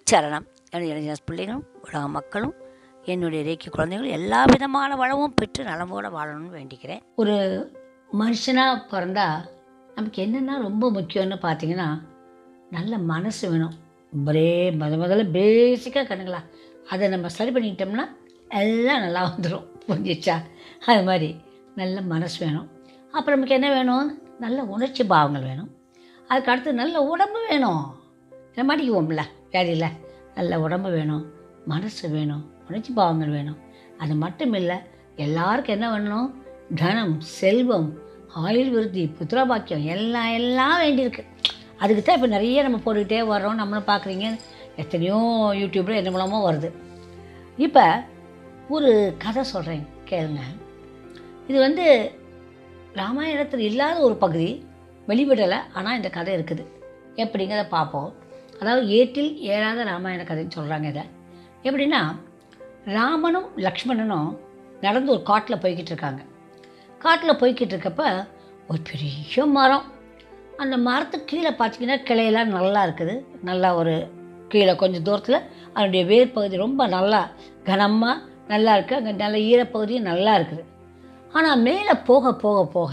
திருச்சரணம் என்னுடைய இளைஞர் பிள்ளைகளும் உலக மக்களும் என்னுடைய ரேக்கி குழந்தைகளும் எல்லா விதமான வளமும் பெற்று நலமோட வாழணும்னு வேண்டிக்கிறேன் ஒரு மனுஷனாக பிறந்தா நமக்கு என்னென்னா ரொம்ப முக்கியம்னு பார்த்தீங்கன்னா நல்ல மனசு வேணும் ஒரே முத முதல்ல பேசிக்காக கண்ணுங்களா அதை நம்ம சரி பண்ணிக்கிட்டோம்னா எல்லாம் நல்லா வந்துடும் புரிஞ்சிச்சா அது மாதிரி நல்ல மனசு வேணும் அப்புறம் நமக்கு என்ன வேணும் நல்ல உணர்ச்சி பாவங்கள் வேணும் அதுக்கு அடுத்து நல்ல உடம்பு வேணும் இதை மாட்டிக்குவோம்ல வியாதியில் நல்ல உடம்பு வேணும் மனசு வேணும் உணர்ச்சி பாவங்கள் வேணும் அது மட்டும் இல்லை எல்லாருக்கும் என்ன வேணும் தனம் செல்வம் ஆயுள் விருத்தி புத்திரபாக்கியம் எல்லாம் எல்லாம் வேண்டியிருக்கு அதுக்கு தான் இப்போ நிறைய நம்ம போட்டுக்கிட்டே வர்றோம் நம்மளும் பார்க்குறீங்க எத்தனையோ யூடியூப்பில் என்ன மூலமாக வருது இப்போ ஒரு கதை சொல்கிறேன் கேளுங்க இது வந்து ராமாயணத்தில் இல்லாத ஒரு பகுதி வெளிவிடலை ஆனால் இந்த கதை இருக்குது எப்படிங்கிறத பார்ப்போம் அதாவது ஏட்டில் ஏறாத ராமாயண கதைன்னு சொல்கிறாங்க இதை எப்படின்னா ராமனும் லக்ஷ்மணனும் நடந்து ஒரு காட்டில் போய்கிட்டு இருக்காங்க காட்டில் போய்கிட்டு இருக்கப்ப ஒரு பெரிய மரம் அந்த மரத்துக்கு கீழே பார்த்தீங்கன்னா கிளையெல்லாம் நல்லா இருக்குது நல்லா ஒரு கீழே கொஞ்சம் தூரத்தில் அதனுடைய வேர் பகுதி ரொம்ப நல்லா கனமாக நல்லா இருக்குது அங்கே நல்ல ஈரப்பகுதியும் நல்லா இருக்குது ஆனால் மேலே போக போக போக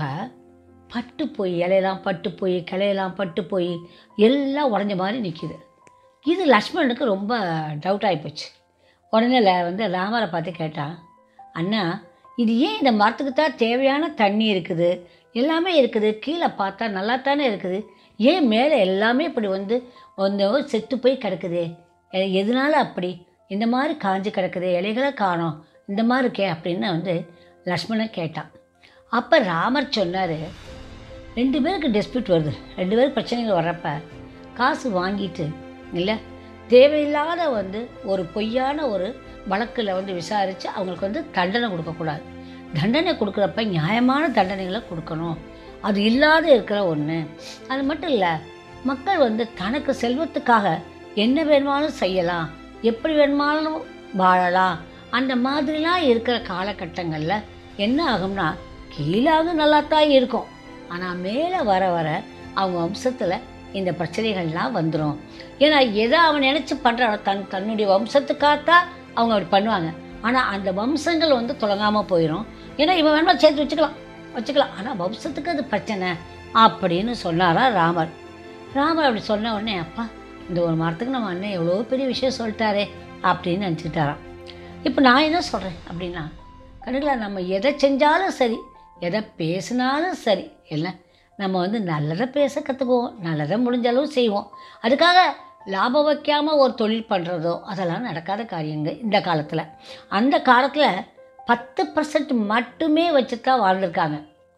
பட்டு போய் இலையெல்லாம் பட்டு போய் கிளையெல்லாம் பட்டு போய் எல்லாம் உடஞ்ச மாதிரி நிற்கிது இது லக்ஷ்மணனுக்கு ரொம்ப டவுட் ஆகிப்போச்சு உடனே ல- வந்து ராமரை பார்த்து கேட்டான் அண்ணா இது ஏன் இந்த மரத்துக்கு தான் தேவையான தண்ணி இருக்குது எல்லாமே இருக்குது கீழே பார்த்தா நல்லா தானே இருக்குது ஏன் மேலே எல்லாமே இப்படி வந்து வந்து செத்து போய் கிடக்குது எ- எதனால அப்படி இந்த மாதிரி காஞ்சு கிடக்குது இலைகளை காணோம் இந்த மாதிரி இருக்கே அப்படின்னு வந்து லக்ஷ்மணன் கேட்டான் அப்போ ராமர் சொன்னார் ரெண்டு பேருக்கு டிஸ்பியூட் வருது ரெண்டு பேருக்கு பிரச்சனைகள் வர்றப்ப காசு வாங்கிட்டு இல்லை தேவையில்லாத வந்து ஒரு பொய்யான ஒரு வழக்கில் வந்து விசாரித்து அவங்களுக்கு வந்து தண்டனை கொடுக்கக்கூடாது தண்டனை கொடுக்குறப்ப நியாயமான தண்டனைகளை கொடுக்கணும் அது இல்லாத இருக்கிற ஒன்று அது மட்டும் இல்லை மக்கள் வந்து தனக்கு செல்வத்துக்காக என்ன வேணுமானாலும் செய்யலாம் எப்படி வேணுமானாலும் வாழலாம் அந்த மாதிரிலாம் இருக்கிற காலகட்டங்களில் என்ன ஆகும்னா கீழாக நல்லா தான் இருக்கும் ஆனால் மேலே வர வர அவங்க வம்சத்தில் இந்த பிரச்சனைகள்லாம் வந்துடும் ஏன்னா எதை அவன் நினச்சி பண்ணுறானோ தன் தன்னுடைய வம்சத்துக்காகத்தான் அவங்க அப்படி பண்ணுவாங்க ஆனால் அந்த வம்சங்கள் வந்து தொடங்காமல் போயிடும் ஏன்னா இவன் வேணுமா சேர்த்து வச்சுக்கலாம் வச்சுக்கலாம் ஆனால் வம்சத்துக்கு அது பிரச்சனை அப்படின்னு சொன்னாரா ராமர் ராமர் அப்படி சொன்ன உடனே அப்பா இந்த ஒரு மரத்துக்கு நம்ம அண்ணன் எவ்வளோ பெரிய விஷயம் சொல்லிட்டாரே அப்படின்னு நினச்சிக்கிட்டாராம் இப்போ நான் என்ன சொல்கிறேன் அப்படின்னா கணக்கில் நம்ம எதை செஞ்சாலும் சரி எதை பேசினாலும் சரி இல்லை நம்ம வந்து நல்லதை பேச கற்றுக்குவோம் நல்லதை முடிஞ்ச அளவு செய்வோம் அதுக்காக லாபம் வைக்காமல் ஒரு தொழில் பண்ணுறதோ அதெல்லாம் நடக்காத காரியங்கள் இந்த காலத்தில் அந்த காலத்தில் பத்து பர்சன்ட் மட்டுமே வச்சு தான் வாழ்ந்துருக்காங்க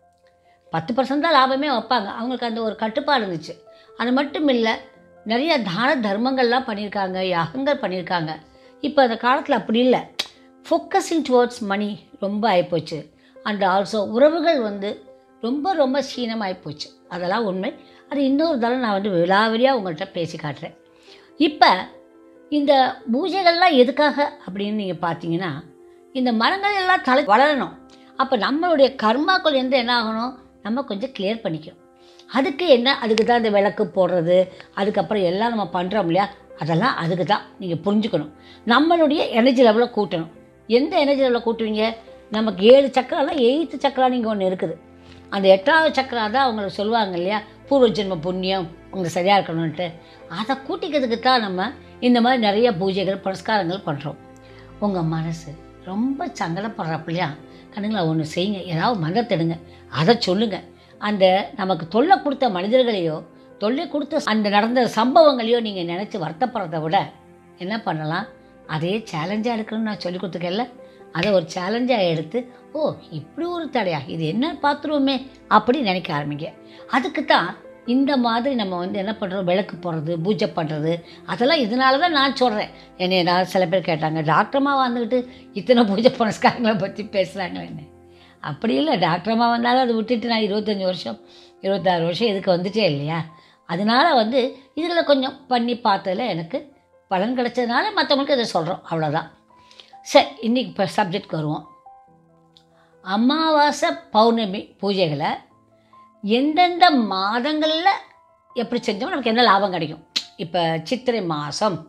பத்து பர்சன்ட் தான் லாபமே வைப்பாங்க அவங்களுக்கு அந்த ஒரு கட்டுப்பாடு இருந்துச்சு அது மட்டும் இல்லை நிறைய தான தர்மங்கள்லாம் பண்ணியிருக்காங்க யாகங்கள் பண்ணியிருக்காங்க இப்போ அந்த காலத்தில் அப்படி இல்லை ஃபோக்கஸிங் டுவர்ட்ஸ் மணி ரொம்ப ஆகிப்போச்சு அண்ட் ஆல்சோ உறவுகள் வந்து ரொம்ப ரொம்ப சீனமாகிப்போச்சு அதெல்லாம் உண்மை அது இன்னொரு தடவை நான் வந்து விலாவரியாக உங்கள்கிட்ட பேசி காட்டுறேன் இப்போ இந்த பூஜைகள்லாம் எதுக்காக அப்படின்னு நீங்கள் பார்த்தீங்கன்னா இந்த மரங்கள் எல்லாம் தலை வளரணும் அப்போ நம்மளுடைய கர்மாக்கள் எந்த என்ன ஆகணும் நம்ம கொஞ்சம் கிளியர் பண்ணிக்கணும் அதுக்கு என்ன அதுக்கு தான் இந்த விளக்கு போடுறது அதுக்கப்புறம் எல்லாம் நம்ம பண்ணுறோம் இல்லையா அதெல்லாம் அதுக்கு தான் நீங்கள் புரிஞ்சுக்கணும் நம்மளுடைய எனர்ஜி லெவலை கூட்டணும் எந்த எனர்ஜி லெவலை கூட்டுவீங்க நமக்கு ஏழு சக்கராலாம் எயித்து சக்கரா நீங்கள் ஒன்று இருக்குது அந்த எட்டாவது சக்கரா தான் அவங்களுக்கு சொல்லுவாங்க இல்லையா பூர்வ ஜென்ம புண்ணியம் உங்களுக்கு சரியாக இருக்கணும்ன்ட்டு அதை கூட்டிக்கிறதுக்கு தான் நம்ம இந்த மாதிரி நிறைய பூஜைகள் புரஸ்காரங்கள் பண்ணுறோம் உங்கள் மனசு ரொம்ப சங்கடப்படுறப்பலையா கண்ணுங்களா ஒன்று செய்யுங்க ஏதாவது மந்திரத்திடுங்க அதை சொல்லுங்கள் அந்த நமக்கு தொல்லை கொடுத்த மனிதர்களையோ தொல்லை கொடுத்த அந்த நடந்த சம்பவங்களையோ நீங்கள் நினச்சி வருத்தப்படுறத விட என்ன பண்ணலாம் அதே சேலஞ்சாக எடுக்கணும்னு நான் சொல்லி கொடுத்துருக்கேன்ல அதை ஒரு சேலஞ்சாக எடுத்து ஓ இப்படி ஒரு தடையா இது என்ன பார்த்துருவோமே அப்படி நினைக்க ஆரம்பிங்க அதுக்கு தான் இந்த மாதிரி நம்ம வந்து என்ன பண்ணுறோம் விளக்கு போடுறது பூஜை பண்ணுறது அதெல்லாம் இதனால தான் நான் சொல்கிறேன் என்னை நான் சில பேர் கேட்டாங்க டாக்டரமா வந்துக்கிட்டு இத்தனை பூஜை புனஸ்காரங்களை பற்றி பேசுகிறாங்களே என்ன அப்படி இல்லை டாக்டரமா வந்தாலும் அதை விட்டுட்டு நான் இருபத்தஞ்சி வருஷம் இருபத்தாறு வருஷம் இதுக்கு வந்துட்டே இல்லையா அதனால வந்து இதில் கொஞ்சம் பண்ணி பார்த்ததுல எனக்கு பலன் கிடைச்சதுனால மற்றவங்களுக்கு இதை சொல்கிறோம் அவ்வளோதான் சரி இன்றைக்கி இப்போ சப்ஜெக்ட்க்கு வருவோம் அமாவாசை பௌர்ணமி பூஜைகளை எந்தெந்த மாதங்களில் எப்படி செஞ்சோம் நமக்கு என்ன லாபம் கிடைக்கும் இப்போ சித்திரை மாதம்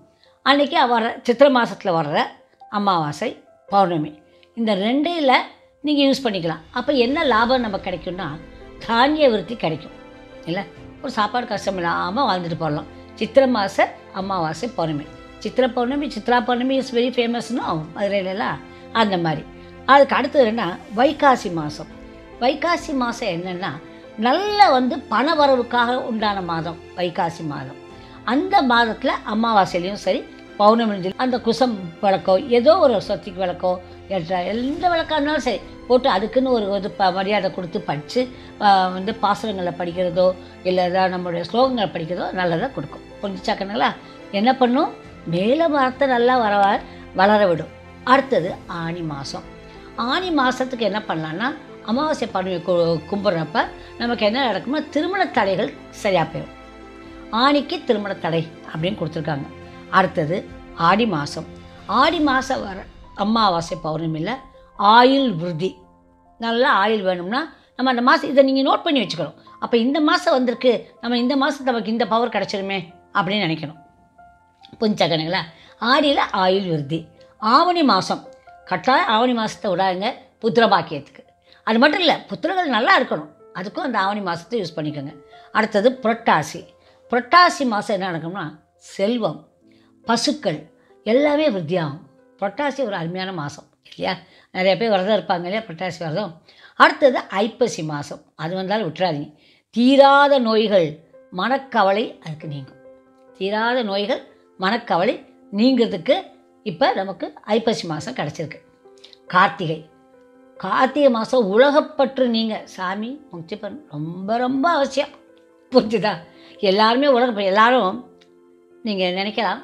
அன்றைக்கி வர சித்திரை மாதத்தில் வர்ற அமாவாசை பௌர்ணமி இந்த ரெண்டையில் நீங்கள் யூஸ் பண்ணிக்கலாம் அப்போ என்ன லாபம் நமக்கு கிடைக்கும்னா தானிய விருத்தி கிடைக்கும் இல்லை ஒரு சாப்பாடு கஷ்டம் இல்லாமல் வாழ்ந்துட்டு போடலாம் சித்திரை மாத அமாவாசை பௌர்ணமி சித்திரை பௌர்ணமி சித்ரா பௌர்ணமி இஸ் வெரி ஃபேமஸ்னு மதுரையிலலாம் அந்த மாதிரி அதுக்கு அடுத்தது என்ன வைகாசி மாதம் வைகாசி மாதம் என்னென்னா நல்ல வந்து பண வரவுக்காக உண்டான மாதம் வைகாசி மாதம் அந்த மாதத்தில் அமாவாசையிலையும் சரி பௌர்ணமி அந்த குசம் விளக்கோ ஏதோ ஒரு சொத்திக்கு விளக்கோ என்ற எந்த விளக்காக இருந்தாலும் சரி போட்டு அதுக்குன்னு ஒரு இது ப மரியாதை கொடுத்து படித்து வந்து பாசுரங்களை படிக்கிறதோ இல்லை ஏதாவது நம்மளுடைய ஸ்லோகங்களை படிக்கிறதோ நல்லதாக கொடுக்கும் புரிஞ்சுச்சாக்கணுங்களா என்ன பண்ணும் மேலே மரத்தை நல்லா வர வளர விடும் அடுத்தது ஆனி மாதம் ஆனி மாதத்துக்கு என்ன பண்ணலான்னா அமாவாசை பௌர்ணமி கு கும்பிட்றப்ப நமக்கு என்ன நடக்கும்னா திருமண தடைகள் சரியாக போயிடும் ஆணிக்கு திருமண தடை அப்படின்னு கொடுத்துருக்காங்க அடுத்தது ஆடி மாதம் ஆடி மாதம் வர அமாவாசை பௌர்ணமியில் ஆயுள் விருதி நல்லா ஆயுள் வேணும்னா நம்ம அந்த மாதம் இதை நீங்கள் நோட் பண்ணி வச்சுக்கணும் அப்போ இந்த மாதம் வந்திருக்கு நம்ம இந்த மாதம் நமக்கு இந்த பவர் கிடச்சிருமே அப்படின்னு நினைக்கணும் புரிஞ்சாக்கணுங்களா ஆடியில் ஆயுள் விருதி ஆவணி மாதம் கட்டாயம் ஆவணி மாதத்தை விடாதுங்க புத்திர பாக்கியத்துக்கு அது மட்டும் இல்லை புத்திரங்கள் நல்லா இருக்கணும் அதுக்கும் அந்த ஆவணி மாதத்தை யூஸ் பண்ணிக்கோங்க அடுத்தது புரட்டாசி புரட்டாசி மாதம் என்ன நடக்கும்னா செல்வம் பசுக்கள் எல்லாமே விருத்தியாகும் புரட்டாசி ஒரு அருமையான மாதம் இல்லையா நிறைய பேர் விரதம் இருப்பாங்க இல்லையா புரட்டாசி விரதம் அடுத்தது ஐப்பசி மாதம் அது வந்தாலும் விட்டுறாதீங்க தீராத நோய்கள் மனக்கவலை அதுக்கு நீங்கும் தீராத நோய்கள் மனக்கவலை நீங்கிறதுக்கு இப்போ நமக்கு ஐப்பசி மாதம் கிடச்சிருக்கு கார்த்திகை கார்த்திகை மாதம் உலகப்பற்று நீங்கள் சாமி முக்தி பண்ண ரொம்ப ரொம்ப அவசியம் புரிஞ்சுதா எல்லாருமே உலக எல்லாரும் நீங்கள் நினைக்கலாம்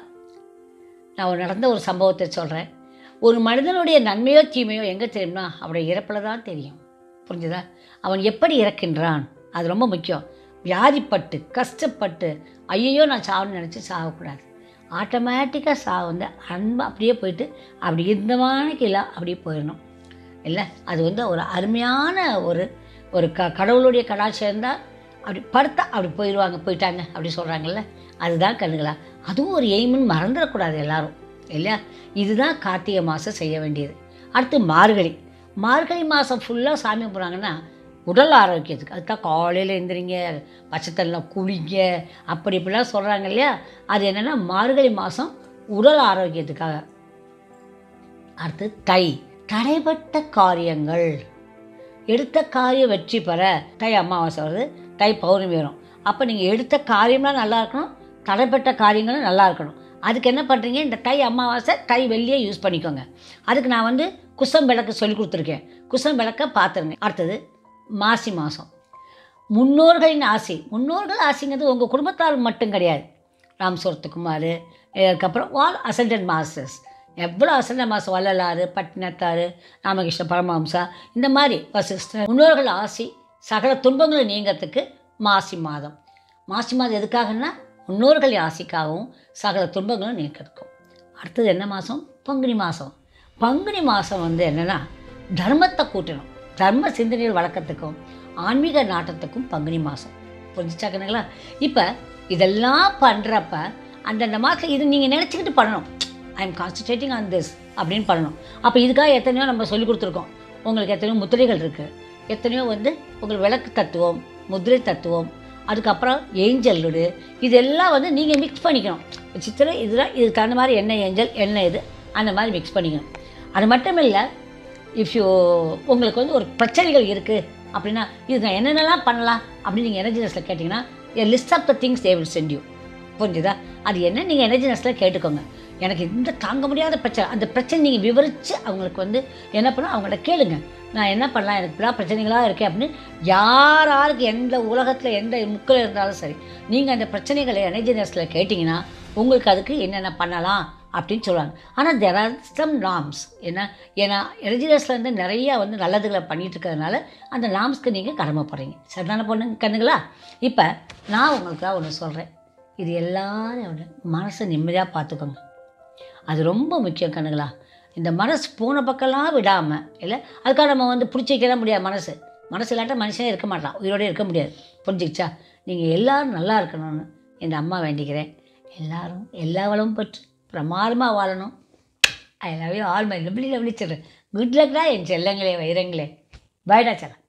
நான் ஒரு நடந்த ஒரு சம்பவத்தை சொல்கிறேன் ஒரு மனிதனுடைய நன்மையோ தீமையோ எங்கே தெரியும்னா அவனுடைய இறப்பில் தான் தெரியும் புரிஞ்சுதா அவன் எப்படி இறக்கின்றான் அது ரொம்ப முக்கியம் வியாதிப்பட்டு கஷ்டப்பட்டு ஐயையோ நான் சாவுன்னு நினச்சி சாகக்கூடாது ஆட்டோமேட்டிக்காக சாவு வந்து அன்பு அப்படியே போயிட்டு அப்படி இருந்தமான கீழே அப்படியே போயிடணும் இல்லை அது வந்து ஒரு அருமையான ஒரு ஒரு க கடவுளுடைய கடாட்சியம் தான் அப்படி படுத்தா அப்படி போயிடுவாங்க போயிட்டாங்க அப்படி சொல்கிறாங்கல்ல அதுதான் கண்ணுங்களா அதுவும் ஒரு எய்முன்னு மறந்துடக்கூடாது எல்லாரும் இல்லையா இதுதான் கார்த்திகை மாதம் செய்ய வேண்டியது அடுத்து மார்கழி மார்கழி மாதம் ஃபுல்லாக சாமி கும்பிட்றாங்கன்னா உடல் ஆரோக்கியத்துக்கு அதுதான் காலையில் எழுந்திரிங்க பச்சை தண்ணியில் குளிங்க அப்படி இப்படிலாம் சொல்கிறாங்க இல்லையா அது என்னென்னா மார்கழி மாதம் உடல் ஆரோக்கியத்துக்காக அடுத்து தை தடைப்பட்ட காரியங்கள் எடுத்த காரியம் வெற்றி பெற தை அமாவாசை வருது தை பௌர்ணமி வரும் அப்போ நீங்கள் எடுத்த காரியம்லாம் நல்லா இருக்கணும் தடைப்பட்ட காரியங்களும் நல்லா இருக்கணும் அதுக்கு என்ன பண்ணுறீங்க இந்த தை அமாவாசை தை வெள்ளியை யூஸ் பண்ணிக்கோங்க அதுக்கு நான் வந்து குசம் விளக்கு சொல்லி கொடுத்துருக்கேன் குசம் விளக்கை பார்த்துருங்க அடுத்தது மாசி மாதம் முன்னோர்களின் ஆசை முன்னோர்கள் ஆசைங்கிறது உங்கள் குடும்பத்தார் மட்டும் கிடையாது ராம் சுரத்துக்குமார் அதுக்கப்புறம் வால் அசண்டன்ட் மாஸ்டர்ஸ் எவ்வளோ அசண்ட மாதம் வள்ளலாறு பட்டினத்தார் ராமகிருஷ்ண பரமஹம்சா இந்த மாதிரி வசிஷ்டர் முன்னோர்கள் ஆசி சகல துன்பங்களும் நீங்கிறதுக்கு மாசி மாதம் மாசி மாதம் எதுக்காகன்னா முன்னோர்கள் ஆசைக்காகவும் சகல துன்பங்களும் நீக்கிறதுக்கும் அடுத்தது என்ன மாதம் பங்குனி மாதம் பங்குனி மாதம் வந்து என்னென்னா தர்மத்தை கூட்டணும் தர்ம சிந்தனைகள் வழக்கத்துக்கும் ஆன்மீக நாட்டத்துக்கும் பங்குனி மாதம் புரிஞ்சுச்சாக்கணுங்களா இப்போ இதெல்லாம் பண்ணுறப்ப அந்தந்த மாதத்தில் இது நீங்கள் நினச்சிக்கிட்டு பண்ணணும் I am concentrating on this அப்படின்னு பண்ணணும் அப்போ இதுக்காக எத்தனையோ நம்ம சொல்லி கொடுத்துருக்கோம் உங்களுக்கு எத்தனையோ முத்திரைகள் இருக்குது எத்தனையோ வந்து உங்களுக்கு விளக்கு தத்துவம் முதிரை தத்துவம் அதுக்கப்புறம் ஏஞ்சல்டு இதெல்லாம் வந்து நீங்கள் மிக்ஸ் பண்ணிக்கணும் சித்திரை இதெல்லாம் இதுக்கு தகுந்த மாதிரி என்ன ஏஞ்சல் என்ன இது அந்த மாதிரி மிக்ஸ் பண்ணிக்கணும் அது மட்டும் இல்லை இஃப் யூ உங்களுக்கு வந்து ஒரு பிரச்சனைகள் இருக்குது அப்படின்னா இது நான் என்னென்னலாம் பண்ணலாம் அப்படின்னு நீங்கள் எனர்ஜி நெஸ்ட்டில் கேட்டிங்கன்னா a list of the things they will send you புரிஞ்சுதா அது என்ன நீங்கள் எனர்ஜி நெஸ்ட்டில் கேட்டுக்கோங்க எனக்கு இந்த தாங்க முடியாத பிரச்சனை அந்த பிரச்சனை நீங்கள் விவரித்து அவங்களுக்கு வந்து என்ன பண்ண அவங்கள்ட்ட கேளுங்க நான் என்ன பண்ணலாம் எனக்கு இப்படிலாம் பிரச்சனைகளாக இருக்கேன் அப்படின்னு யார் யாருக்கு எந்த உலகத்தில் எந்த முக்கில் இருந்தாலும் சரி நீங்கள் அந்த பிரச்சனைகளை எனர்ஜி நெஸ்ட்டில் கேட்டிங்கன்னா உங்களுக்கு அதுக்கு என்னென்ன பண்ணலாம் அப்படின்னு சொல்லுவாங்க ஆனால் தெர் ஆர் சம் நாம்ஸ் ஏன்னா ஏன்னா எனர்ஜினஸ்ல வந்து நிறையா வந்து நல்லதுகளை பண்ணிட்டு இருக்கிறதுனால அந்த நாம்ஸ்க்கு நீங்கள் கடமைப்படுறீங்க சரிதானே பொண்ணு கண்ணுங்களா இப்போ நான் உங்களுக்காக ஒன்று சொல்கிறேன் இது எல்லாரும் மனசை நிம்மதியாக பார்த்துக்கோங்க அது ரொம்ப முக்கியம் கண்ணுங்களா இந்த மனசு போன பக்கம்லாம் விடாமல் இல்லை அதுக்காக நம்ம வந்து பிடிச்சி வைக்கலாம் முடியாது மனசு மனசு இல்லாட்ட மனுஷனே இருக்க மாட்டான் உயிரோடே இருக்க முடியாது புரிஞ்சுக்கிச்சா நீங்கள் எல்லாரும் நல்லா இருக்கணும்னு என் அம்மா வேண்டிக்கிறேன் எல்லாரும் எல்லா வளமும் பெற்று பிரமாதமாக வாழணும் I love you all my lovely lovely children good லக்டா என் செல்லங்களே வைரங்களே பாய்டா செல்லம்